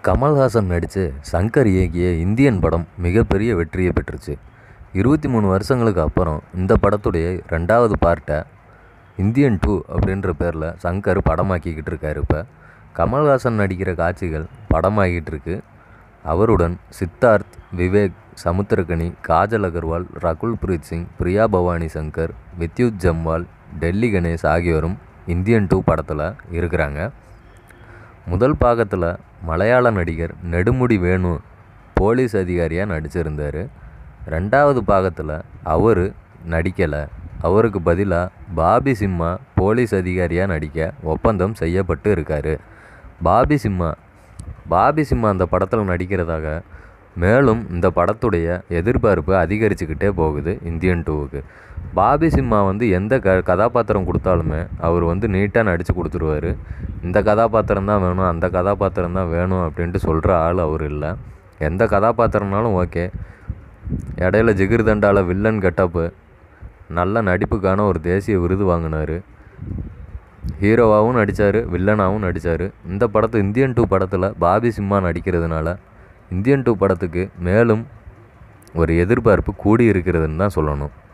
கமல்ஹாசன் நடித்து சங்கர் இயக்கிய இந்தியன் படம் மிகப்பெரிய வெற்றியை பெற்றுச்சு இருபத்தி மூணு வருஷங்களுக்கு அப்புறம் இந்த படத்துடைய ரெண்டாவது பார்ட்டை இந்தியன் டூ அப்படின்ற பேரில் சங்கர் படமாக்கிக்கிட்டு இருக்காரு இப்போ கமல்ஹாசன் நடிக்கிற காட்சிகள் படமாகிட்டு இருக்கு அவருடன் சித்தார்த் விவேக் சமுத்திரகனி காஜல் அகர்வால் ரகுல் பிரீத் சிங் பிரியா பவானி சங்கர் வித்யுத் ஜம்வால் டெல்லி கணேஷ் ஆகியோரும் இந்தியன் டூ படத்தில் இருக்கிறாங்க முதல் பாகத்தில் மலையாள நடிகர் நெடுமுடி வேணு போலீஸ் அதிகாரியாக நடிச்சிருந்தார் ரெண்டாவது பாகத்தில் அவர் நடிக்கலை அவருக்கு பதிலாக பாபி சிம்மா போலீஸ் அதிகாரியாக நடிக்க ஒப்பந்தம் செய்யப்பட்டு இருக்கார் பாபி சிம்மா பாபி சிம்மா அந்த படத்தில் நடிக்கிறதாக மேலும் இந்த படத்துடைய எதிர்பார்ப்பு அதிகரிச்சுக்கிட்டே போகுது இந்தியன் டூவுக்கு பாபி சிம்மா வந்து எந்த க கதாபாத்திரம் கொடுத்தாலுமே அவர் வந்து நீட்டாக நடித்து கொடுத்துருவாரு இந்த கதாபாத்திரம் தான் வேணும் அந்த கதாபாத்திரம் தான் வேணும் அப்படின்ட்டு சொல்கிற ஆள் அவர் இல்லை எந்த கதாபாத்திரம்னாலும் ஓகே இடையில ஜிகிர் தண்டால வில்லன் கெட்டப்பு நல்ல நடிப்புக்கான ஒரு தேசிய விருது வாங்கினார் ஹீரோவாகவும் நடித்தார் வில்லனாகவும் நடித்தார் இந்த படத்து இந்தியன் டூ படத்தில் பாபி சிம்மா நடிக்கிறதுனால இந்தியன் டூ படத்துக்கு மேலும் ஒரு எதிர்பார்ப்பு கூடி இருக்கிறதுன்னு தான் சொல்லணும்